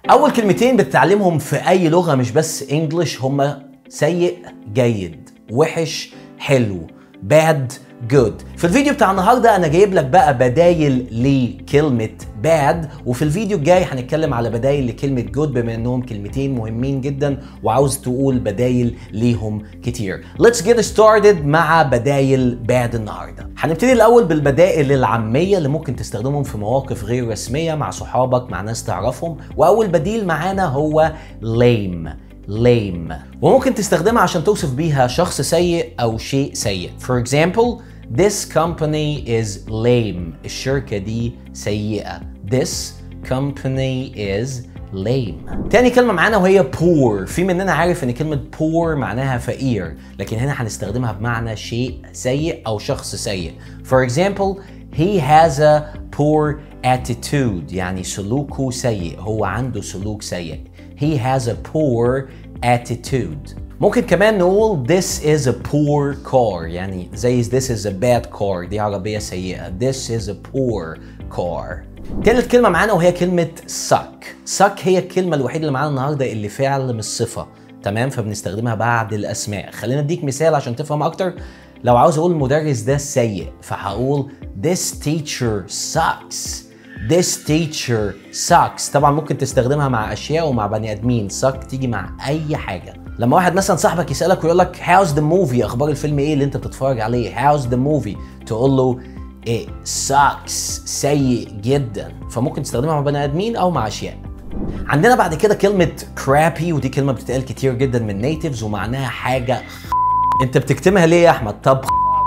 اول كلمتين بتتعلمهم في اي لغه مش بس انجلش هما سيء جيد وحش حلو bad good في الفيديو بتاع النهارده انا جايب لك بقى بدايل لكلمه bad وفي الفيديو الجاي هنتكلم على بدايل لكلمه good بما انهم كلمتين مهمين جدا وعاوز تقول بدايل ليهم كتير let's get started مع بدايل bad النهارده هنبتدي الاول بالبدائل العاميه اللي ممكن تستخدمهم في مواقف غير رسميه مع صحابك مع ناس تعرفهم واول بديل معانا هو lame lame وممكن تستخدمها عشان توصف بيها شخص سيء أو شيء سيء For example This company is lame الشركة دي سيئة This company is lame تاني كلمة معانا وهي poor في مننا عارف ان كلمة poor معناها فقير لكن هنا هنستخدمها بمعنى شيء سيء او شخص سيء For example He has a poor attitude يعني سلوكه سيء هو عنده سلوك سيء He has a poor attitude ممكن كمان نقول this is a poor car يعني زي this is a bad car دي عربية سيئة this is a poor car تالت كلمة معانا وهي كلمة suck suck هي الكلمة الوحيدة اللي معانا النهاردة اللي فعل مش صفة تمام فبنستخدمها بعد الأسماء خلينا اديك مثال عشان تفهم أكتر لو عاوز أقول المدرس ده سيء فهقول this teacher sucks This teacher sucks طبعا ممكن تستخدمها مع اشياء ومع بني ادمين suck تيجي مع اي حاجه لما واحد مثلا صاحبك يسالك ويقول لك how's the movie اخبار الفيلم ايه اللي انت بتتفرج عليه how's the movie تقول له it sucks سيء جدا فممكن تستخدمها مع بني ادمين او مع اشياء عندنا بعد كده كلمة crappy ودي كلمة بتتقال كتير جدا من نيتيفز ومعناها حاجة انت بتكتمها ليه يا احمد طب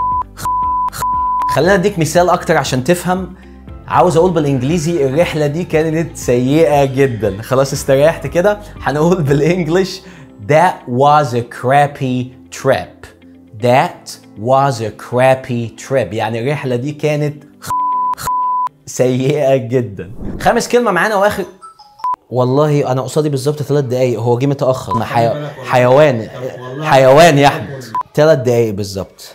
خلينا اديك مثال اكتر عشان تفهم عاوز اقول بالانجليزي الرحله دي كانت سيئه جدا خلاص استريحت كده هنقول بالانجلش that was a crappy trip that was a crappy trip يعني الرحله دي كانت سيئه جدا خامس كلمه معانا واخر والله انا قصادي بالظبط ثلاث دقايق هو جه متاخر ما حي... حيوان حيوان يا احمد ثلاث دقايق بالظبط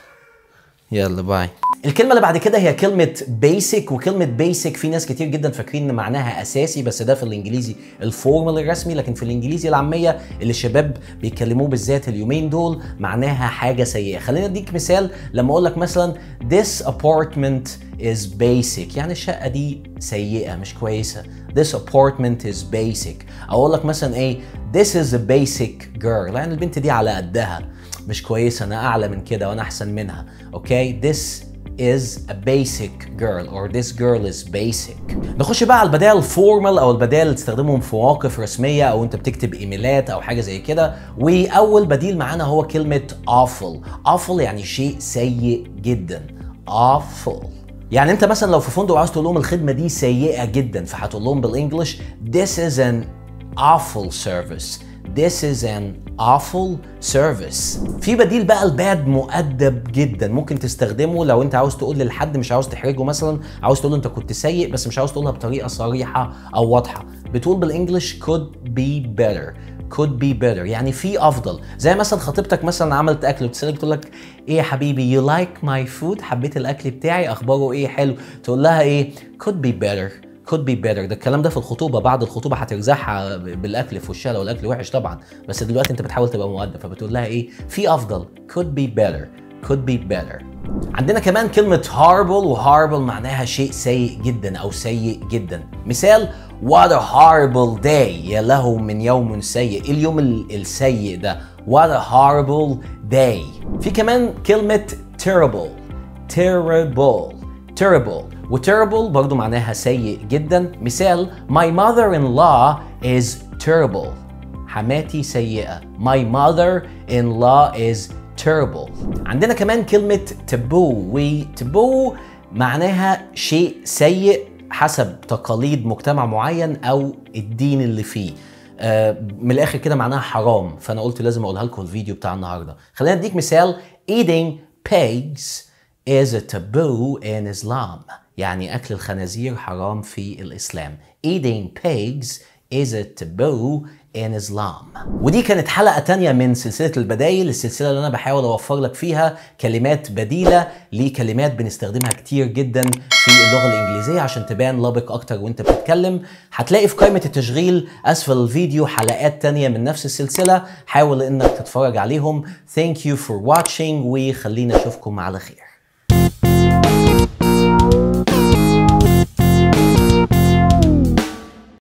يلا باي الكلمة اللي بعد كده هي كلمة basic وكلمة basic في ناس كتير جدا فاكرين ان معناها اساسي بس ده في الانجليزي الفورمال الرسمي لكن في الانجليزي العامية اللي الشباب بيتكلموه بالذات اليومين دول معناها حاجة سيئة خلينا اديك مثال لما اقول لك مثلا this apartment is basic يعني الشقة دي سيئة مش كويسة this apartment is basic اقول لك مثلا ايه this is a basic girl يعني البنت دي على قدها مش كويسة انا اعلى من كده وانا احسن منها اوكي this is a basic girl or this girl is basic نخش بقى على البدائل الفورمال او البدائل اللي تستخدمهم في مواقف رسميه او انت بتكتب ايميلات او حاجه زي كده واول بديل معانا هو كلمه awful awful يعني شيء سيء جدا awful يعني انت مثلا لو في فندق عاوز تقول لهم الخدمه دي سيئه جدا فهتقول لهم بالانجلش this is an awful service This is an awful service. في بديل بقى الباد مؤدب جدا ممكن تستخدمه لو انت عاوز تقول لحد مش عاوز تحرجه مثلا عاوز تقول له انت كنت سيء بس مش عاوز تقولها بطريقه صريحه او واضحه بتقول بالانجلش could be better could be better يعني في افضل زي مثلا خطيبتك مثلا عملت اكل وتسالك تقول لك ايه يا حبيبي you like my food حبيت الاكل بتاعي اخباره ايه حلو تقول لها ايه could be better could be better ده الكلام ده في الخطوبه بعد الخطوبه هترزعها بالاكل في وشها لو الاكل وحش طبعا بس دلوقتي انت بتحاول تبقى مؤدب فبتقول لها ايه في افضل could be better could be better عندنا كمان كلمة horrible و horrible معناها شيء سيء جدا أو سيء جدا مثال what a horrible day يا له من يوم سيء إيه اليوم السيء ده what a horrible day في كمان كلمة terrible terrible terrible وتيربل برضو معناها سيء جدا مثال my mother-in-law is terrible حماتي سيئة my mother-in-law is terrible عندنا كمان كلمة تبو وتبو معناها شيء سيء حسب تقاليد مجتمع معين او الدين اللي فيه آه من الاخر كده معناها حرام فانا قلت لازم اقولها لكم الفيديو بتاع النهارده خلينا اديك مثال eating pigs is a taboo in Islam يعني أكل الخنازير حرام في الإسلام eating pigs is it taboo in Islam ودي كانت حلقة تانية من سلسلة البدايل السلسلة اللي أنا بحاول أوفر لك فيها كلمات بديلة لكلمات بنستخدمها كتير جدا في اللغة الإنجليزية عشان تبان لبق أكتر وأنت بتتكلم هتلاقي في قائمة التشغيل أسفل الفيديو حلقات تانية من نفس السلسلة حاول إنك تتفرج عليهم Thank you for watching وخلينا أشوفكم على خير